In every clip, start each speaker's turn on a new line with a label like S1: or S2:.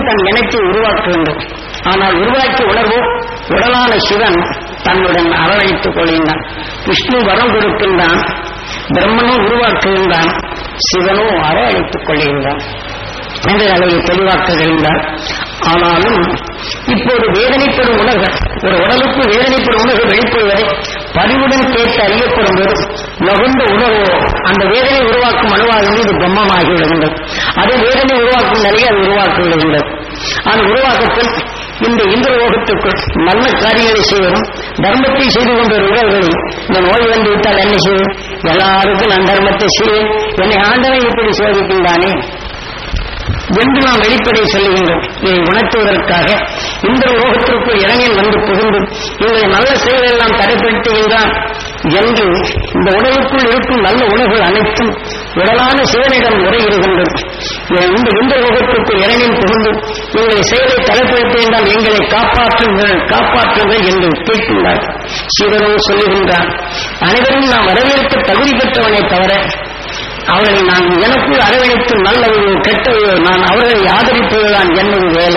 S1: தன் இனத்தை உருவாக்க வேண்டும் ஆனால் உருவாக்கிய உணர்வோ உடலான சிவன் தன்னுடன் அரவணைத்துக் கொள்கின்றான் விஷ்ணு வரம் கொடுக்கின்றான் பிரம்மனும் உருவாக்குகின்றான் சிவனும் அரவணைத்துக் கொள்கின்றான் என்று அதை தெளிவாக்குகின்றார் ஆனாலும் இப்போது வேதனைப்படும் உணர்வு ஒரு உடலுக்கு வேதனைப்படும் உணர்வு வெளிப்படுவதை பரிவுடன் கேட்டு அறியப்படும் போது நகுந்த உணர்வோ அந்த வேதனை உருவாக்கும் அணுவாகும் இது பிரம்மமாகி விடுகின்றது அது வேதனை உருவாக்கும் நிலையை அது உருவாக்கி விடுகின்றது அது உருவாக்கத்தில் இந்த இந்திர லோகத்துக்குள் நல்ல காரியங்களை செய்வதும் தர்மத்தை செய்து கொண்ட உறவுகளில் இந்த நோய் வந்து விட்டால் என்ன செய்யும் எல்லாருக்கும் நான் தர்மத்தை செய்வேன் என்னை ஆண்டவன் இப்படி சோதிக்கின்றானே என்று நாம் வெளிப்படை சொல்லுகின்றோம் இதை உணர்த்துவதற்காக இந்த லோகத்திற்குள் இளைஞன் வந்து புகுந்து இவங்களை நல்ல செயல்கள் எல்லாம் தடைப்படுத்துகின்றான் என்று இந்த உணவுக்குள் இருக்கும் நல்ல உணவுகள் அனைத்தும் உடலான சிவனிடம் முறையிடுகின்றது இந்த இந்த லோகத்திற்குள் இளைஞன் புகுந்து எங்களை செயலை தடைப்படுத்துகின்றால் எங்களை காப்பாற்றுங்கள் காப்பாற்றுங்கள் என்று கேட்கின்றார் சிவனோ சொல்லுகின்றான் அனைவரும் நாம் வரவேற்க தகுதி பெற்றவனை தவிர அவர்களை நான் எனக்குள் அரவணைத்து நல்லவையோ கெட்டவையோ நான் அவர்களை ஆதரிப்பதுதான் என்னுடைய வேலை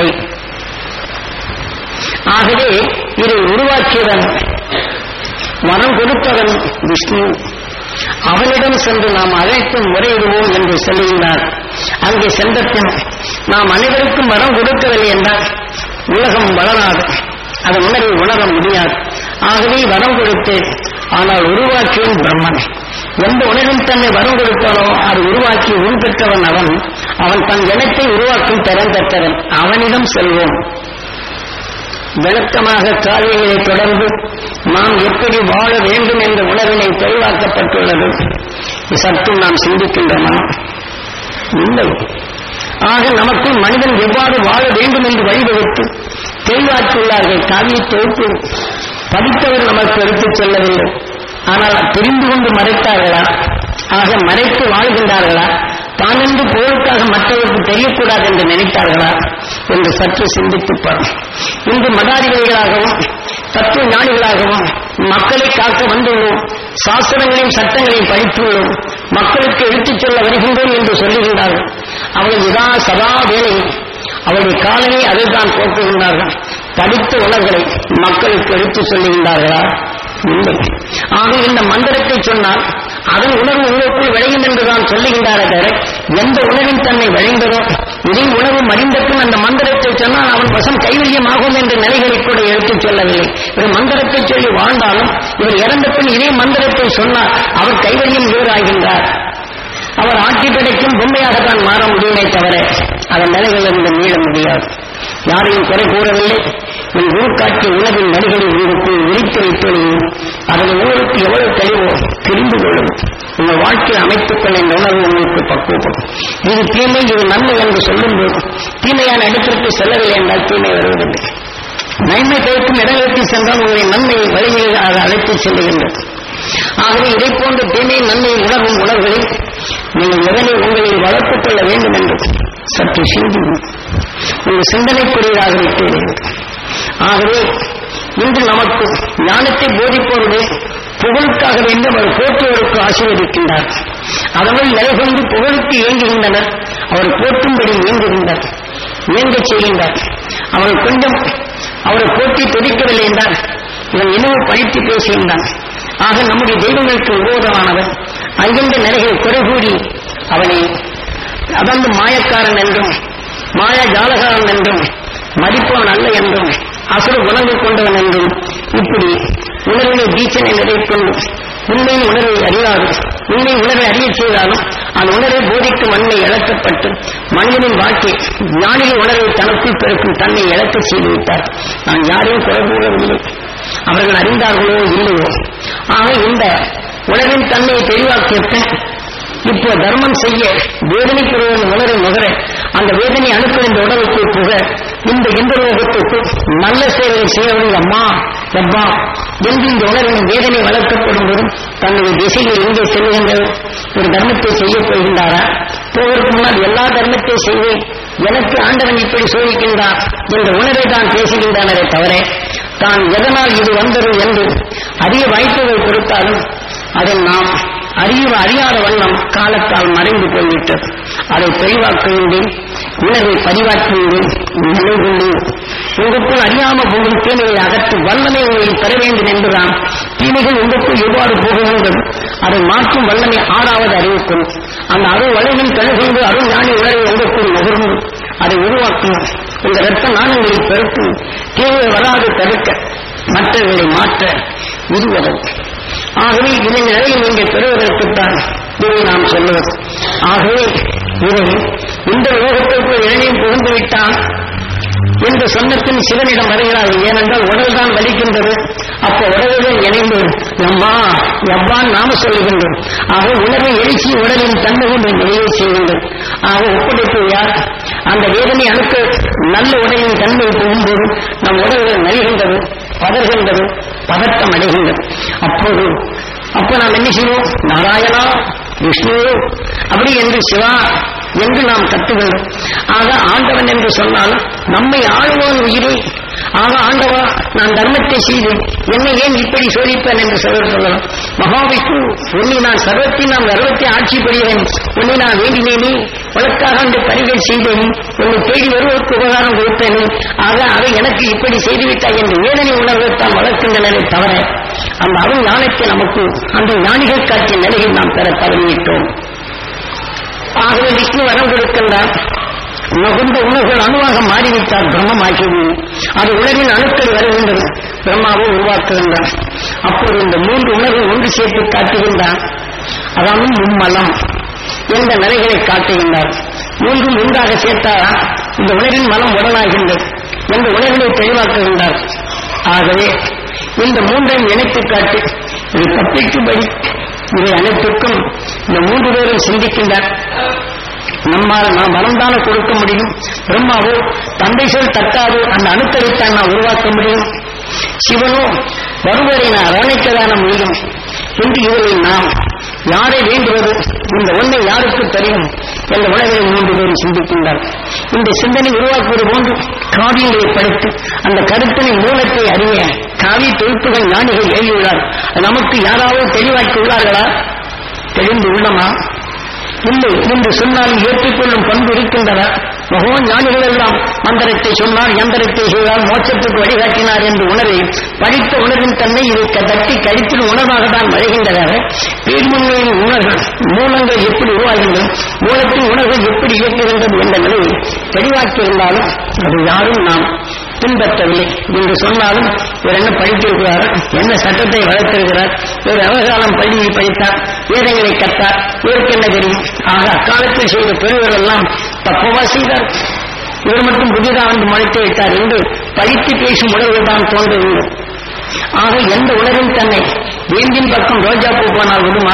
S1: ஆகவே இதை உருவாக்கியவன் வரம் கொடுத்தவன் விஷ்ணு அவனிடம் சென்று நாம் அழைக்கும் முறையிடுவோம் என்று சொல்லுகின்றார் அங்கே சென்ற பின் நாம் அனைவருக்கும் வரம் கொடுக்கவில்லை என்றால் உலகம் வளராது அதன் உணர்வை உணர முடியாது ஆகவே வரம் கொடுத்து ஆனால் உருவாக்கியும் பிரம்மன் எந்த உணர்வில் தன்னை வரம் கொடுத்தானோ அது உருவாக்கி உள் பெற்றவன் அவன் அவன் தன் இனத்தை உருவாக்கும் திறன் பெற்றவன் அவனிடம் செல்வோம் விளக்கமாக காரியங்களை தொடர்ந்து நாம் எப்படி வாழ வேண்டும் என்ற உணர்வினை தெளிவாக்கப்பட்டுள்ளது சற்றும் நாம் சிந்திக்கின்றோமா இல்லை ஆக நமக்கு மனிதன் எவ்வாறு வாழ வேண்டும் என்று வழிவகுத்து தெளிவாக்கியுள்ளார்கள் காவிய தொகுப்பு படித்தவர் நமக்கு எடுத்துச் செல்லவில்லை ஆனால் தெரிந்து கொண்டு மறைத்தார்களா ஆக மறைத்து வாழ்கின்றார்களா தானென்று புகழுக்காக மற்றவருக்கு தெரியக்கூடாது என்று நினைத்தார்களா என்று சற்று சிந்தித்துப்பார் இன்று மதாதிபதிகளாகவும் தத்துவ ஞானிகளாகவும் மக்களை காக்க வந்துள்ளோம் சாஸ்திரங்களையும் சட்டங்களையும் படித்துள்ளோம் மக்களுக்கு எடுத்துச் சொல்ல வருகின்றோம் என்று சொல்லுகின்றார்கள் அவர்கள் இதா சதா வேலையும் அவருடைய காலனை அதைத்தான் போக்குகின்றார்கள் படித்த உணர்வுகளை மக்களுக்கு எடுத்துச் சொல்லுகின்றார்களா இல்லை ஆக இந்த மந்திரத்தை சொன்னால் அதன் உணர்வு உங்களுக்குள் விளையும் என்றுதான் சொல்லுகின்றாரே தவிர எந்த உணர்வின் தன்னை விளைந்ததோ இதை உணவு மறிந்தபின் அந்த மந்திரத்தை சொன்னால் அவன் வசம் கைவல்யமாகும் என்ற நிலைகளை கூட எடுத்துச் சொல்லவில்லை இவர் மந்திரத்தை சொல்லி வாழ்ந்தாலும் இவர் இறந்த பின் இதே மந்திரத்தை சொன்னால் அவர் கைவல்யம் வேறாகின்றார் அவர் ஆட்சி படைக்கும் பொம்மையாகத்தான் மாற முடியுமே தவிர அதன் நிலைகளிலிருந்து மீள முடியாது யாரையும் குறை கூறவில்லை என் குரு காட்டிய உலகின் நடிகரை உங்களுக்குள் விரித்து வைத்துள்ளது அதனை உங்களுக்கு எவ்வளவு தெளிவோ தெரிந்து கொள்ளும் உங்கள் வாழ்க்கையை அமைத்துக் கொள்ள இந்த உணர்வு உங்களுக்கு பக்குவப்படும் இது தீமை இது நன்மை என்று சொல்லும்போது தீமையான இடத்திற்கு செல்லவில்லை என்றால் தீமை வருவதில்லை நன்மை பெருக்கும் இடங்களுக்கு சென்றால் உங்களை நன்மை வழியில் அது அழைத்துச் செல்லுகின்றது ஆகவே இதை போன்ற தீமை நன்மை உணர்வும் உணர்வுகளில் நீங்கள் எதனை உங்களை வளர்த்துக் கொள்ள வேண்டும் என்று சற்று சிந்தியும் உங்கள் சிந்தனைக்குரியதாக விட்டேன் ஆகவே இன்று நமக்கு ஞானத்தை போதிப்பவர்கள் புகழுக்காக வேண்டும் அவர் போற்றுவதற்கு ஆசீர்வதிக்கின்றார் அதனால் நிலை கொண்டு புகழுக்கு இயங்குகின்றனர் அவர் போற்றும்படி இயங்குகின்றார் இயங்கச் செய்கின்றார் அவர் கொஞ்சம் அவரை போற்றி துடிக்கவில்லை என்றால் இவன் இன்னும் பழித்து பேசுகின்றான் ஆக நம்முடைய தெய்வங்களுக்கு விரோதமானவர் அங்கிருந்த நிலைகளை குறை கூறி அவனை அதந்து மாயக்காரன் என்றும் மாய ஜாலகாரன் என்றும் மதிப்பவன் அல்ல என்றும் அசுர குணங்கள் கொண்டவன் என்றும் இப்படி உணர்வினை பீச்சனை நிறைக்கொண்டு உண்மையின் உணர்வை அறியாது உண்மை உணர்வை அறியச் செய்தாலும் அந்த உணர்வை போதிக்கும் மண்ணை இழக்கப்பட்டு மனிதனின் வாழ்க்கை ஞானிகள் உணர்வை தனக்குள் பெருக்கும் தன்னை இழக்கச் செய்து விட்டார் நான் யாரையும் குறை கூறவில்லை அவர்கள் அறிந்தார்களோ இல்லையோ ஆக இந்த உணர்வின் தன்மையை தெளிவாக்கியிருக்க இப்போ தர்மம் செய்ய வேதனைக்குரிய உணரை நுகர அந்த வேதனை அனுப்ப இந்த உடலுக்கு புக இந்த இந்த லோகத்துக்கு நல்ல சேவையை செய்யவில்லை அம்மா அப்பா என்று இந்த உணர்வின் வேதனை வளர்க்கப்படும் போதும் தன்னுடைய திசையில் எங்கே செல்கின்றது ஒரு தர்மத்தை செய்ய போகின்றாரா போவதற்கு முன்னால் எல்லா தர்மத்தை செய்வேன் எனக்கு ஆண்டவன் இப்படி சோதிக்கின்றார் என்ற உணர்வை தான் பேசுகின்றனரே தவிர தான் எதனால் இது வந்தது என்று அறிய வாய்ப்புகள் கொடுத்தாலும் அதை நாம் அறிய அறியாத வண்ணம் காலத்தால் மறைந்து போய்விட்டது அதை தெளிவாக்க வேண்டும் உணர்வை பதிவாக்க வேண்டும் நிலை கொண்டு உங்களுக்குள் அறியாம போகும் தீமையை அகற்றும் வல்லமை உங்களில் பெற வேண்டும் என்பதுதான் தீமைகள் உங்களுக்குள் எவ்வாறு போக வேண்டும் அதை மாற்றும் வல்லமை ஆறாவது அறிவுக்குள் அந்த அருள் வளைவின் கழுகொண்டு அருள் ஞானி உணர்வை உங்களுக்குள் நுகர்ந்து அதை உருவாக்கும் இந்த ரத்த நாணங்களை பெருக்கும் தீமை வராது தடுக்க மற்றவர்களை மாற்ற இது உதவும் ஆகவே இதன் நிலையை நீங்கள் பெறுவதற்குத்தான் இதை நாம் சொல்லுவது ஆகவே இதை இந்த லோகத்திற்குள் இளைஞன் புகுந்து விட்டான் என்று சொன்னத்தின் சிவனிடம் வருகிறார் ஏனென்றால் உடல்தான் வலிக்கின்றது அப்ப உடலுடன் இணைந்து எம்மா எவ்வான் நாம சொல்லுகின்றோம் ஆக உணர்வை எழுச்சி உடலின் தன்மை கொண்டு நிலையை செய்கின்றோம் ஆக ஒப்படைப்பு யார் அந்த வேதனை அணுக்க நல்ல உடலின் தன்மை போகும்போது நம் உடல்கள் நலிகின்றது பதறுகின்றது பதட்டம் அடைகின்றது அப்போது அப்ப நாம் என்ன செய்வோம் நாராயணா விஷ்ணு அப்படி என்று சிவா என்று நாம் கற்றுகிறோம் ஆக ஆண்டவன் என்று சொன்னால் நம்மை ஆளுவோன் உயிரே ஆக ஆண்டவா நான் தர்மத்தை செய்து என்னை ஏன் இப்படி சோதிப்பேன் என்று சிலர் சொல்லலாம் மகாவிஷ்ணு உன்னை நான் சர்வத்தை நான் கர்வத்தை ஆட்சி புரிகிறேன் உன்னை நான் வேண்டினேனே உனக்காக அந்த பணிகள் செய்தேன் உன்னை தேடி வருவதற்கு உபகாரம் கொடுத்தேனே ஆக அதை எனக்கு இப்படி செய்துவிட்டாய் என்று வேதனை உணர்வைத்தான் வளர்க்கின்றனரே தவிர அந்த அருள் ஞானத்தை நமக்கு அந்த ஞானிகள் காட்சிய நிலையில் நாம் பெற தவறிவிட்டோம் ஆகவே விஷ்ணு வரம் கொடுக்கின்றார் நுகர்ந்த உணர்வுகள் அணுவாக மாறிவிட்டார் பிரம்மமாகிறது அது உலகின் அணுக்கள் வருகின்றது பிரம்மாவை உருவாக்குகின்றார் அப்போது இந்த மூன்று உணர்வு ஒன்று சேர்த்து காட்டுகின்றார் அதாவது மும்மலம் என்ற நிலைகளை காட்டுகின்றார் மூன்றும் ஒன்றாக சேர்த்தாரா இந்த உலகின் மனம் உடலாகின்றது என்ற உணர்வை தெளிவாக்குகின்றார் ஆகவே இந்த மூன்றையும் இணைத்து காட்டி இது தப்பிக்கும்படி இவை அனைத்துக்கும் இந்த மூன்று பேரும் சிந்திக்கின்றார் நம்மால் நாம் மனம்தான கொடுக்க முடியும் பிரம்மாவோ தந்தை சொல் தக்காவோ அந்த அணுக்களைத்தான் நான் உருவாக்க முடியும் சிவனோ வருவரை நான் அரவணைக்கதான முடியும் என்று இவர்கள் நாம் யாரை வேண்டுவது இந்த ஒன்றை யாருக்கு தெரியும் என்ற உலகை மூன்று பேரும் சிந்திக்கின்றார் இந்த சிந்தனை உருவாக்குவது போன்று காவியங்களை படித்து அந்த கருத்தினை மூலத்தை அறிய காவி தொகுப்புகள் ஞானிகள் எழுதியுள்ளார் நமக்கு யாராவது தெளிவாக்கி உள்ளார்களா தெளிந்து உள்ளமா இல்லை என்று சொன்னால் ஏற்றுக்கொள்ளும் பண்பு இருக்கின்றன மகோ ஞானிகள் எல்லாம் மந்திரத்தை சொன்னார் யந்திரத்தை செய்தார் மோட்சத்துக்கு வழிகாட்டினார் என்று உணர்வை படித்த உணர்வின் தன்மை இதை தட்டி கழித்தில் உணர்வாக தான் வருகின்றன பேர்முன்மையின் உணர்வுகள் மூலங்கள் எப்படி உருவாகின்றன மூலத்தின் உணர்வுகள் எப்படி இயக்குகின்றது என்ற நிலையை தெளிவாக்கியிருந்தாலும் அது யாரும் நாம் பின்பற்றவில்லை என்று சொன்னாலும் இவர் என்ன படித்திருக்கிறார் என்ன சட்டத்தை வளர்த்திருக்கிறார் இவர் அவகாலம் பள்ளியை படித்தார் வேதங்களை கற்றார் இவருக்கு என்ன தெரியும் ஆக அக்காலத்தில் செய்த பெரியவர் எல்லாம் தப்பவா செய்தார் இவர் மட்டும் புதிதாக வந்து மறைத்து விட்டார் என்று படித்து பேசும் உணர்வு தான் தோன்ற வேண்டும் ஆக எந்த உணர்வின் தன்னை வேம்பின் பக்கம் ரோஜா பூ போனால் விடுமா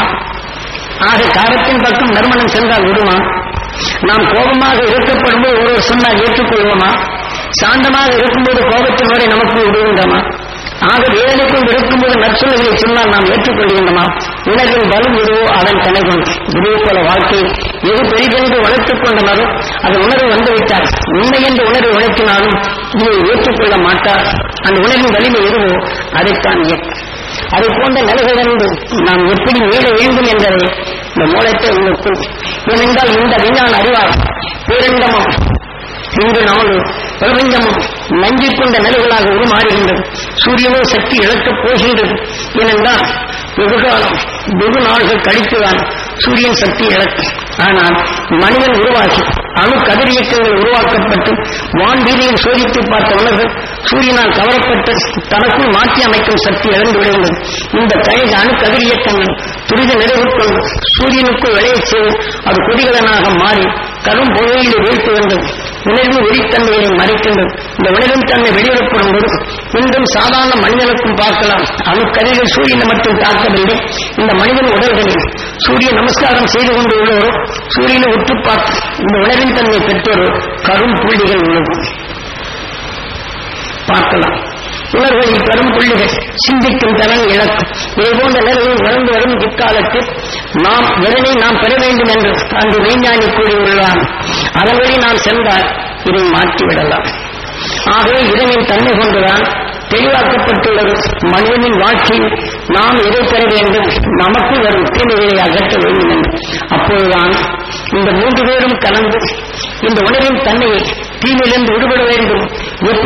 S1: ஆக காரத்தின் பக்கம் நறுமணம் சென்றால் விடுமா நாம் கோபமாக இருக்கப்படும்போது ஒருவர் சொன்னால் ஏற்றுக்கொள்வோமா சாந்தமாக இருக்கும்போது கோபத்தின் வரை நமக்கு விடுகின்றமா ஆக வேதனைக்குள் இருக்கும்போது நற்சொல்களை சொன்னால் நாம் ஏற்றுக்கொள்கின்றமா உலகின் பலம் விடுவோ அதன் கணக்கும் இதே போல வாழ்க்கை எது பெரிதென்று வளர்த்துக் கொண்டனரோ அது உணர்வு வந்துவிட்டார் உண்மை என்று உணர்வு உழைக்கினாலும் இதை ஏற்றுக்கொள்ள மாட்டார் அந்த உணர்வின் வலிமை எதுவோ அதைத்தான் இயக்கும் அதை போன்ற நிலைகளிலிருந்து நாம் எப்படி மீள வேண்டும் என்பதை இந்த மூலத்தை உங்களுக்குள் ஏனென்றால் இந்த விஞ்ஞான அறிவால் பேரண்டமும் இன்று நமது பிரபஞ்சமும் நஞ்சிக் கொண்ட நிலைகளாக உருமாறுகின்றது சூரியனோ சக்தி இழக்கப் போகின்றது ஏனென்றால் வெகுகாலம் வெகு நாள்கள் கழித்துதான் சூரியன் சக்தி இழக்கும் ஆனால் மனிதன் உருவாகி அணு கதிரியக்கங்கள் உருவாக்கப்பட்டு வான்வீதியில் சோதித்து பார்த்த உணர்வு சூரியனால் கவரப்பட்டு தனக்குள் மாற்றி அமைக்கும் சக்தி இழந்து விடுகின்றது இந்த கழக அணு கதிரியக்கங்கள் துரித நிறைவு கொண்டு சூரியனுக்குள் விளையச் செய்து அது கொடிகளனாக மாறி கரும் புகையிலே வீழ்த்து வந்தது உணர்வு ஒளித்தன்மையை மறைக்கின்றது இந்த உணர்வின் தன்மை வெளியிடப்படும் போது இன்றும் சாதாரண மனிதனுக்கும் பார்க்கலாம் அணுக்கதிர்கள் சூரியனை மட்டும் தாக்கவில்லை இந்த மனிதன் உடல்களில் சூரிய நமஸ்காரம் செய்து கொண்டு உள்ளவரோ சூரியனை உற்று பார்த்து இந்த உணர்வின் தன்மை பெற்றோரோ கரும் புள்ளிகள் உள்ளது பார்க்கலாம் உணர்வுகளில் பெரும் புள்ளிகள் சிந்திக்கும் திறன் இழக்கும் இதே போன்ற நிலையை வளர்ந்து வரும் இக்காலத்தில் நாம் எதனை நாம் பெற வேண்டும் என்று அங்கு விஞ்ஞானி கூறியுள்ளான் அதன் வழி நாம் சென்றால் இதை மாற்றிவிடலாம் ஆகவே இதனின் தன்மை கொண்டுதான் தெளிவாக்கப்பட்டுள்ளது மனிதனின் வாழ்க்கையில் நாம் எதை பெற வேண்டும் நமக்கு வரும் தீமைகளை அகற்ற வேண்டும் என்று அப்போதுதான் இந்த மூன்று பேரும் கலந்து இந்த உணர்வின் தன்மையை தீமையிலிருந்து விடுபட வேண்டும்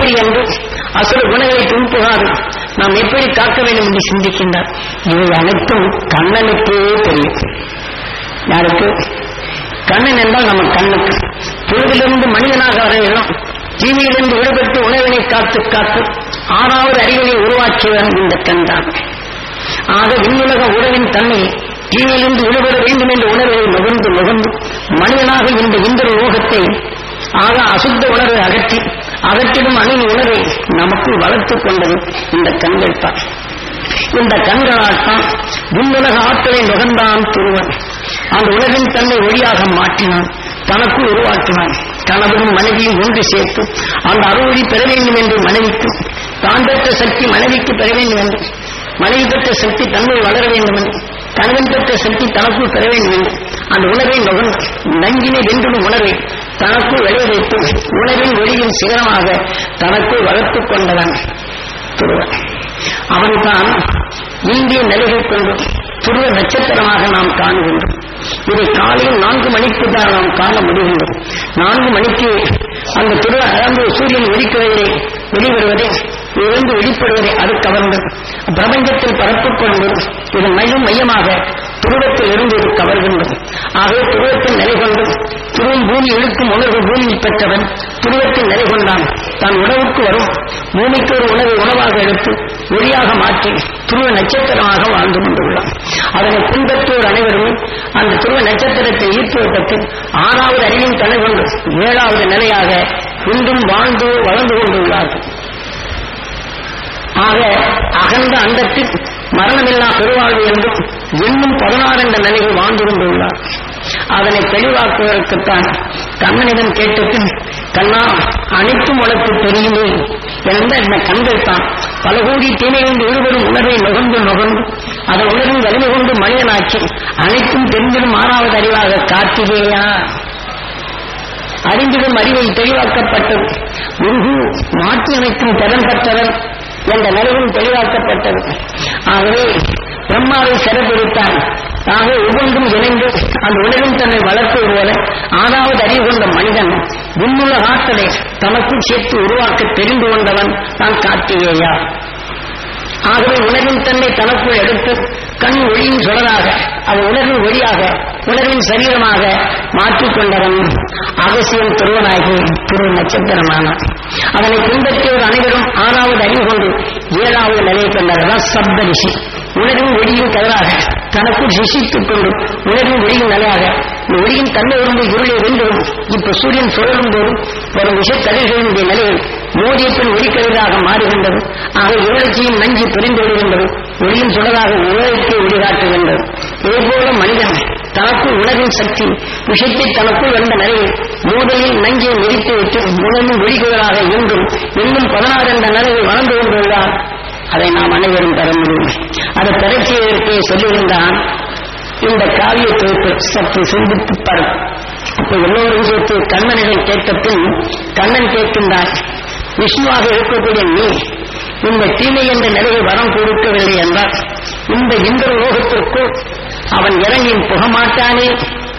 S1: தீமை என்று அசுர குணங்களை துன்புகாது நாம் எப்படி காக்க வேண்டும் என்று சிந்திக்கின்றார் இவை அனைத்தும் கண்ணனுக்கே தெரியும் யாருக்கு கண்ணன் என்றால் நம்ம கண்ணுக்கு பொழுதிலிருந்து மனிதனாக வரையிலும் தீமையிலிருந்து விடுபட்டு உணவினை காத்து காத்து ஆறாவது அறிவினை உருவாக்கியவன் இந்த கண் தான் ஆக விண்ணுலக உறவின் தன்மை தீமையிலிருந்து விடுபட வேண்டும் என்ற உணர்வை நுகர்ந்து நுகர்ந்து மனிதனாக இந்த இந்திர லோகத்தை ஆக அசுத்த உணர்வை அகற்றி அகற்றிடும் அணின் உணர்வை நமக்குள் வளர்த்துக் கொண்டது இந்த கண்கள் தான் இந்த கண்களால் தான் விண்ணுலக ஆற்றலை நுகர்ந்தான் துருவன் அந்த உலகின் தன்னை ஒளியாக மாற்றினான் தனக்குள் உருவாக்கினான் கணவனும் மனைவியும் ஒன்று சேர்த்து அந்த அறுவழி பெற வேண்டும் என்று மனைவிக்கு தான் பெற்ற சக்தி மனைவிக்கு பெற வேண்டும் என்று மனைவி பெற்ற சக்தி தன்னை வளர வேண்டும் என்று கணவன் பெற்ற சக்தி தனக்குள் பெற வேண்டும் என்று அந்த உணர்வை நுகர்ந்து நஞ்சினை வென்றுடும் உணர்வை தனக்குள் விளைவித்து உணவின் ஒளியின் சிகரமாக தனக்குள் வளர்த்துக் கொண்டவன் துருவன் அவன்தான் இந்திய நிலைகள் கொண்டு துருவ நட்சத்திரமாக நாம் காணுகின்றோம் இதை காலையில் நான்கு மணிக்கு தான் நாம் காண முடிகின்றோம் நான்கு மணிக்கு அந்த துருவ அழகு சூரியன் ஒளிக்கிறதை வெளிவருவதை இருந்து வெளிப்படுவதை அது கவர்ந்து பிரபஞ்சத்தில் பரப்புக் கொண்டு இது மையம் மையமாக துருவத்தில் இருந்து இது கவர்கின்றது ஆகவே துருவத்தில் நிலை கொண்டு துருவம் பூமி இழுக்கும் உணர்வு பூமியில் பெற்றவன் துருவத்தில் நிலை கொண்டான் தான் உணவுக்கு வரும் பூமிக்கு ஒரு உணவை உணவாக எடுத்து ஒளியாக மாற்றி துருவ நட்சத்திரமாக வாழ்ந்து கொண்டுள்ளான் அதனை பின்பற்றோர் அனைவரும் அந்த துருவ நட்சத்திரத்தை ஈர்த்துவதற்கு ஆறாவது அறிவின் தலை கொண்டு ஏழாவது நிலையாக இன்றும் வாழ்ந்து வளர்ந்து கொண்டுள்ளார்கள் ஆக அகன்ற அண்டத்தில் மரணமில்லா பெருவாழ்வு என்றும் இன்னும் பதினாறு என்ற நிலையில் வாழ்ந்து கொண்டுள்ளார் அதனை தெளிவாக்குவதற்குத்தான் கண்ணனிடம் கேட்டபின் கண்ணா அனைத்தும் உனக்கு தெரியுமே என்ற இந்த கண்கள் தான் பல கோடி தீமையிலிருந்து ஈடுபடும் உணர்வை நுகர்ந்து நுகர்ந்து அதன் உணர்வின் வலிமை கொண்டு மனிதனாக்கி அனைத்தும் தெரிந்திடும் ஆறாவது அறிவாக கார்த்திகேயா அறிந்திடும் அறிவை தெளிவாக்கப்பட்டது குரு மாற்றி அமைக்கும் திறன் பெற்றவர் என்ற நிலையும் தெளிவாக்கப்பட்டது ஆகவே பிரம்மாவை சிறப்பிடித்தான் ஆக ஒவ்வொன்றும் இணைந்து அந்த உலகின் தன்னை வளர்ப்பது போல ஆறாவது அறிவு கொண்ட மனிதன் விண்ணுள்ள ஆற்றலை தனக்குள் சேர்த்து உருவாக்க தெரிந்து கொண்டவன் தான் கார்த்திகேயா ஆகவே உலகின் தன்னை தனக்குள் எடுத்து கண் ஒளியின் சுடராக அது உலகின் ஒளியாக உலகின் சரீரமாக மாற்றிக்கொண்டவன் அகசியம் திருவனாகி திரு நட்சத்திரமானான் அதனை பின்பற்றியவர் அனைவரும் ஆறாவது அறிவு கொண்டு ஏழாவது நிலையை கொண்டவர்தான் சப்த ரிஷி உலகின் ஒளியின் கதராக தனக்குள் ரிஷித்துக் கொண்டு உலகின் ஒளியின் நிலையாக இந்த ஒளியின் தன்மை இருந்து இருளை வென்றும் இப்ப சூரியன் சுழலும் போதும் வரும் விஷ கதிர்களினுடைய நிலையில் மோதிய பின் ஒளிக்கதிராக மாறுகின்றது ஆக இருளச்சியும் நஞ்சு பிரிந்து விடுகின்றது ஒளியின் சுடராக உலகத்தை ஒளிகாட்டுகின்றது இதேபோல மனிதன் தனக்குள் உலகின் சக்தி விஷத்தை தனக்குள் வந்த நிலையில் மூதலில் நஞ்சை நெறித்து விட்டு உணவும் ஒளிகளாக இன்றும் இன்னும் பதினாறு என்ற நிலையில் வளர்ந்து கொண்டுள்ளார் அதை நாம் அனைவரும் பெற முடியும் அதை பெறச் செய்வதற்கு சொல்லுகின்றான் இந்த காவிய தொகுப்பு சற்று சிந்தித்து பார் அப்ப எல்லோரும் சேர்த்து கண்ணனிடம் கேட்ட பின் கண்ணன் கேட்கின்றான் விஷ்ணுவாக இருக்கக்கூடிய நீ இந்த தீமை என்ற நிலையை வரம் கொடுக்கவில்லை என்றால் இந்த இந்திர லோகத்திற்குள் அவன் இறங்கி புகமாட்டானே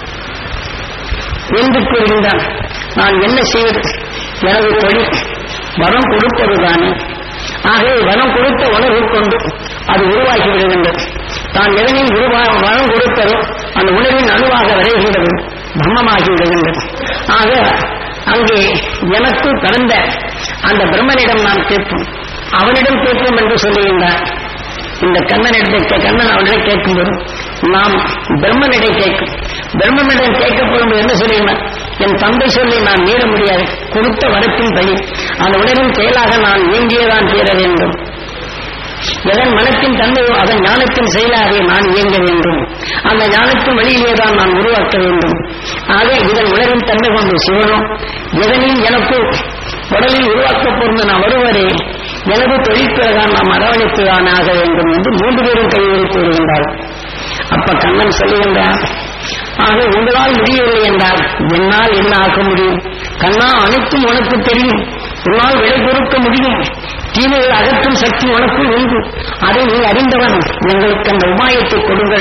S1: என்று கூறுகின்றான் நான் என்ன செய்வது எனது தொழில் வரம் கொடுப்பதுதானே ஆகவே வரம் கொடுத்த உணர்வு கொண்டு அது உருவாகி விடுகின்றது தான் எதனையும் உருவா வரம் கொடுத்ததோ அந்த உணர்வின் அணுவாக விளைகின்றது பிரம்மமாகி விடுகின்றது ஆக அங்கே எனக்கு பிறந்த அந்த பிரம்மனிடம் நான் கேட்போம் அவனிடம் கேட்போம் என்று சொல்லுகின்றார் இந்த கண்ணனிடத்தை கண்ணன் அவனிடம் கேட்கும்போது நாம் பிரம்மனிடம் கேட்கும் பிரம்மனிடம் கேட்கப்படும் என்ன சொல்லினார் என் தந்தை சொல்லி நான் மீற முடியாது கொடுத்த வரத்தின் படி அந்த உணர்வின் செயலாக நான் இயங்கியதான் தீர வேண்டும் எதன் மனத்தின் தன்மையோ அதன் ஞானத்தின் செயலாக நான் இயங்க வேண்டும் அந்த ஞானத்தின் வழியிலே தான் நான் உருவாக்க வேண்டும் ஆக இதன் உணர்வின் தன்மை கொண்டு சிவனும் எதனையும் எனக்கு உடலில் உருவாக்கப் பொருந்த நான் வருவரே எனது தொழிற்பிறகான் நாம் அரவணைத்துதான் ஆக வேண்டும் என்று மூன்று பேரும் கையெழு கூறுகின்றார் அப்ப கண்ணன் சொல்லுகின்றார் ஆக உங்களால் முடியவில்லை என்றால் என்னால் என்ன ஆக்க முடியும் கண்ணா அனைத்தும் உனக்கு தெரியும் உன்னால் விலை கொடுக்க முடியும் தீமையை அகற்றும் சக்தி உனக்குள் உண்டு அதை நீ அறிந்தவன் எங்களுக்கு அந்த உபாயத்தை கொடுங்கள்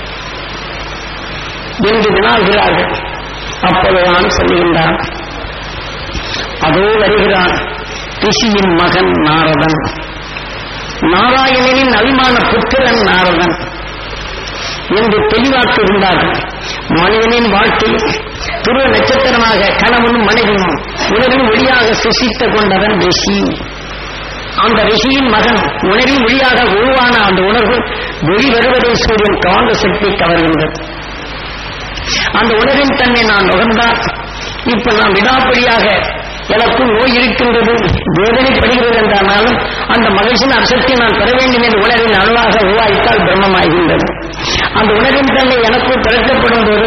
S1: என்று வினாகிறார்கள் அப்போதுதான் சொல்லுகின்றான் அதோ வருகிறான் ரிஷியின் மகன் நாரதன் நாராயணனின் அபிமான புத்திரன் நாரதன் என்று தெளிவாக்க இருந்தார்கள் மனிதனின் வாழ்க்கை துருவ நட்சத்திரமாக கணவனும் மனைவியும் உலகின் ஒளியாக சுசித்த கொண்டவன் ரிஷி அந்த ரிஷியின் மகன் உணரின் ஒளியாக உருவான அந்த உணர்வு வெளி வருவதை சூரியன் காந்த சக்தி கவர்கின்றது அந்த உணர்வின் தன்னை நான் நுகர்ந்தால் இப்ப நான் விடாப்படியாக எனக்கும் நோய் இருக்கின்றது வேதனைப்படுகிறது என்றாலும் அந்த மகிழ்ச்சியின் அர்த்தத்தை நான் பெற வேண்டும் என்ற உணர்வின் அணுவாக உருவாய்த்தால் பிரம்மமாகின்றது அந்த உணர்வின் தன்னை எனக்குள் திறக்கப்படும் போது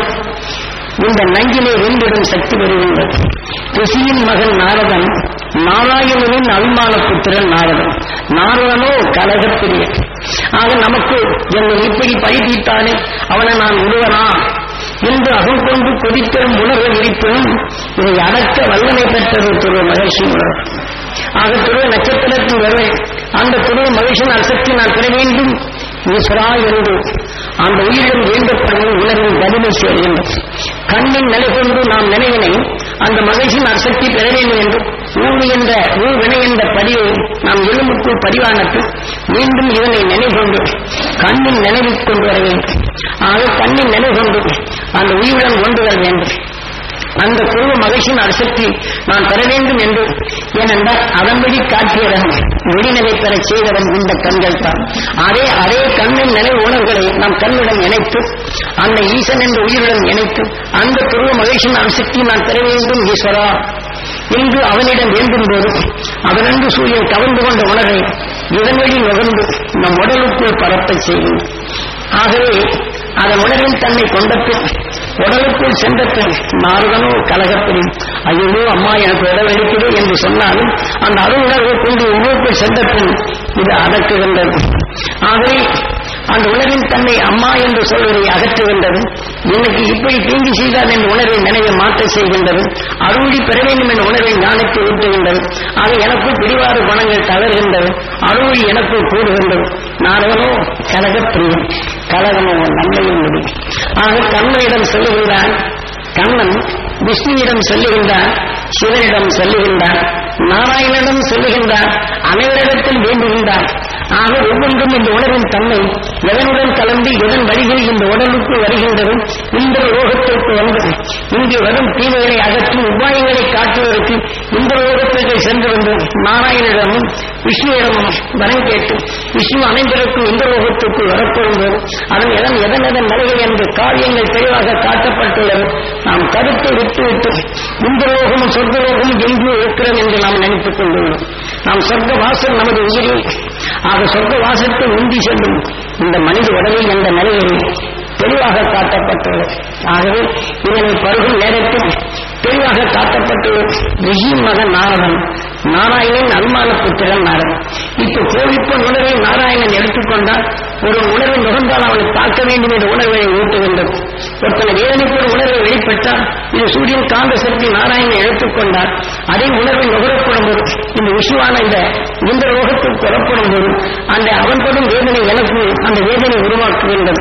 S1: இந்த நஞ்சினை வென்றிடும் சக்தி வருகின்றது ரிஷியின் மகன் நாரதன் நாராயணனின் அபிமான புத்திரன் நாரதன் நாரதனோ கலகப்பிரிய ஆக நமக்கு என்னை இப்படி பழித்தீட்டானே அவனை நான் உருவனா என்று அகம் கொண்டு கொதித்தரும் உணர்வு இருப்பினும் இதை அடக்க வல்லமை பெற்றது துருவ மகிழ்ச்சி உணர்வு ஆக துருவ நட்சத்திரத்தின் வருவேன் அந்த துருவ மகிழ்ச்சியின் அசக்தி நான் பெற வேண்டும் ஈஸ்வரா என்று அந்த உயிரிடம் வேண்டப்படும் உணர்வின் பதிலை சேர்கின்றது கண்ணின் நிலை கொண்டு நாம் நினைவினை அந்த மகிழ்ச்சியின் அசக்தி பெற வேண்டும் என்று ஊழி என்ற ஊழ்வினை என்ற பதிவை நாம் எலும்புக்குள் பதிவானது மீண்டும் இதனை நினைவுகொண்டு கண்ணின் நினைவில் கொண்டு வர வேண்டும் ஆக கண்ணின் நினைவு கொண்டு அந்த உயிருடன் கொண்டு வர வேண்டும் அந்த குருவ மகிழ்ச்சியின் அரசக்தி நான் பெற வேண்டும் என்று ஏனென்றால் அதன்படி காட்டியவன் வெளிநிலை பெற செய்தவன் இந்த கண்கள் தான் அதே அதே கண்ணின் நிலை உணர்வுகளை நாம் கண்ணுடன் இணைத்து அந்த ஈசன் என்ற உயிருடன் இணைத்து அந்த குருவ மகிழ்ச்சியின் அரசக்தி நான் பெற வேண்டும் ஈஸ்வரா என்று அவனிடம் வேண்டும் போது அவனன்று சூரியன் கவர்ந்து கொண்ட உணர்வை இதன் வழி நுகர்ந்து நம் உடலுக்குள் பரப்பச் செய்யும் ஆகவே அதன் உணர்வின் தன்னை கொண்டபின் உடலுக்குள் சென்றபின் நாரதனோ கலகப்பின் ஐயோ அம்மா எனக்கு உடல் இருக்கிறது என்று சொன்னாலும் அந்த அரு உணர்வை கொண்டு உள்ளுக்குள் சென்றபின் இது அடக்குகின்றது ஆகவே அந்த உணர்வின் தன்னை அம்மா என்று சொல்வதை அகற்றுகின்றது எனக்கு இப்படி தீங்கு செய்தால் என்ற உணர்வை நினைவை மாற்ற செய்கின்றது அருளி பெற வேண்டும் என்ற உணர்வை ஞானத்தை ஊட்டுகின்றது ஆக எனக்குள் பிடிவாறு குணங்கள் தளர்கின்றது அருளி எனக்குள் கூடுகின்றது நானவனோ கலகப்பிரியம் கலகமோ நன்மையும் முடியும் ஆக கண்ணனிடம் சொல்லுகின்றான் கண்ணன் விஷ்ணுவிடம் சொல்லுகின்றான் சிவனிடம் சொல்லுகின்றான் நாராயணனிடம் சொல்லுகின்றான் அனைவரிடத்தில் வேண்டுகின்றான் ஆக ஒவ்வொன்றும் இந்த உணர்வின் தன்மை எதனுடன் கலந்து எதன் வழிகள் இந்த உடலுக்கு வருகின்றது இந்த ரோகத்திற்கு வந்து இங்கே வரும் தீமைகளை அகற்றும் உபாயங்களை காட்டுவதற்கு இந்த ரோகத்திற்கு சென்று வந்து நாராயணனிடமும் விஷ்ணுவிடமும் வரம் கேட்டு விஷ்ணு அனைவருக்கும் இந்த ரோகத்திற்கு வரப்போகும்போது அதன் எதன் எதன் எதன் நிலைகள் என்று காரியங்கள் தெளிவாக காட்டப்பட்டுள்ளது நாம் கருத்தை விட்டுவிட்டு இந்த ரோகமும் சொர்க்க ரோகமும் எங்கு இருக்கிறது என்று நாம் நினைத்துக் கொண்டுள்ளோம் நாம் சொர்க்க வாசல் நமது உயிரில் ஆக சொர்க்க வாசத்தை உந்தி செல்லும் இந்த மனித உடலில் என்ற நிலையில் தெளிவாக காட்டப்பட்டுள்ளது ஆகவே இதனை பருகும் நேரத்தில் தெளிவாக காட்டப்பட்டுள்ளது ரிஷி மகன் நாரதன் நாராயணன் அனுமான புத்திரன் நாரதன் இப்ப கோவிப்ப உணர்வை நாராயணன் எடுத்துக்கொண்டால் ஒரு உணர்வை நுகர்ந்தால் அவனை பார்க்க வேண்டும் என்ற உணர்வை ஊட்டுகின்றது ஒருத்தனை வேதனைப்படும் உணர்வை வெளிப்பட்டால் இது சூரியன் காந்த சக்தி நாராயணன் எடுத்துக்கொண்டால் அதே உணர்வை நுகரப்படும் போது இந்த விஷயமான இந்த இந்த ரோகத்தில் புறப்படும் போது அந்த அவன் படும் வேதனை எனக்கு அந்த வேதனை உருவாக்குகின்றது